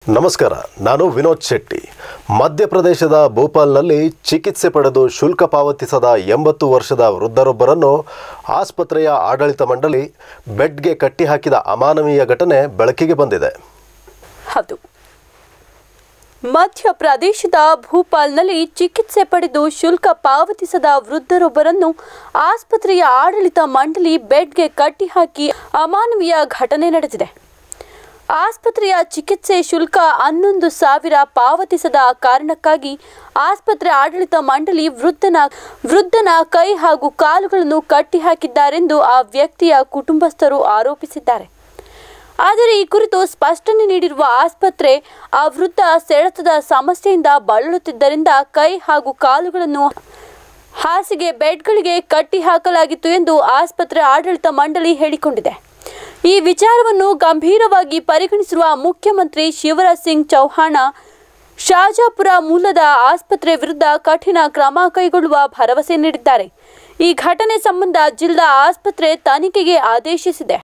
ನಮಸ್ಕಾರ ನಾನು ವಿನೋದ್ ಶೆಟ್ಟಿ ಮಧ್ಯಪ್ರದೇಶದ ಭೋಪಾಲ್ನಲ್ಲಿ ಚಿಕಿತ್ಸೆ ಪಡೆದು ಶುಲ್ಕ ಪಾವತಿಸದ ಎಂಬತ್ತು ವರ್ಷದ ವೃದ್ಧರೊಬ್ಬರನ್ನು ಆಸ್ಪತ್ರೆಯ ಆಡಳಿತ ಮಂಡಳಿ ಬೆಡ್ಗೆ ಕಟ್ಟಿಹಾಕಿದ ಅಮಾನವೀಯ ಘಟನೆ ಬೆಳಕಿಗೆ ಬಂದಿದೆ ಹೌದು ಮಧ್ಯಪ್ರದೇಶದ ಭೂಪಾಲ್ನಲ್ಲಿ ಚಿಕಿತ್ಸೆ ಪಡೆದು ಶುಲ್ಕ ಪಾವತಿಸದ ವೃದ್ಧರೊಬ್ಬರನ್ನು ಆಸ್ಪತ್ರೆಯ ಆಡಳಿತ ಮಂಡಳಿ ಬೆಡ್ಗೆ ಕಟ್ಟಿಹಾಕಿ ಅಮಾನವೀಯ ಘಟನೆ ನಡೆದಿದೆ ಆಸ್ಪತ್ರೆಯ ಚಿಕಿತ್ಸೆ ಶುಲ್ಕ ಹನ್ನೊಂದು ಸಾವಿರ ಪಾವತಿಸದ ಕಾರಣಕ್ಕಾಗಿ ಆಸ್ಪತ್ರೆ ಆಡಳಿತ ಮಂಡಳಿ ವೃದ್ಧನ ವೃದ್ಧನ ಕೈ ಹಾಗೂ ಕಾಲುಗಳನ್ನು ಕಟ್ಟಿಹಾಕಿದ್ದಾರೆಂದು ಆ ವ್ಯಕ್ತಿಯ ಕುಟುಂಬಸ್ಥರು ಆರೋಪಿಸಿದ್ದಾರೆ ಆದರೆ ಈ ಕುರಿತು ಸ್ಪಷ್ಟನೆ ನೀಡಿರುವ ಆಸ್ಪತ್ರೆ ಆ ವೃದ್ಧ ಸೆಳೆತದ ಸಮಸ್ಯೆಯಿಂದ ಬಳಲುತ್ತಿದ್ದರಿಂದ ಕೈ ಹಾಗೂ ಕಾಲುಗಳನ್ನು ಹಾಸಿಗೆ ಬೆಡ್ಗಳಿಗೆ ಕಟ್ಟಿ ಹಾಕಲಾಗಿತ್ತು ಎಂದು ಆಸ್ಪತ್ರೆ ಆಡಳಿತ ಮಂಡಳಿ ಹೇಳಿಕೊಂಡಿದೆ ಈ ವಿಚಾರವನ್ನು ಗಂಭೀರವಾಗಿ ಪರಿಗಣಿಸಿರುವ ಮುಖ್ಯಮಂತ್ರಿ ಶಿವರಾಜ್ ಸಿಂಗ್ ಚೌಹಾಣ ಶಾಜಾಪುರ ಮೂಲದ ಆಸ್ಪತ್ರೆ ವಿರುದ್ಧ ಕಠಿಣ ಕ್ರಮ ಕೈಗೊಳ್ಳುವ ಭರವಸೆ ನೀಡಿದ್ದಾರೆ ಈ ಘಟನೆ ಸಂಬಂಧ ಜಿಲ್ಲಾ ಆಸ್ಪತ್ರೆ ತನಿಖೆಗೆ ಆದೇಶಿಸಿದೆ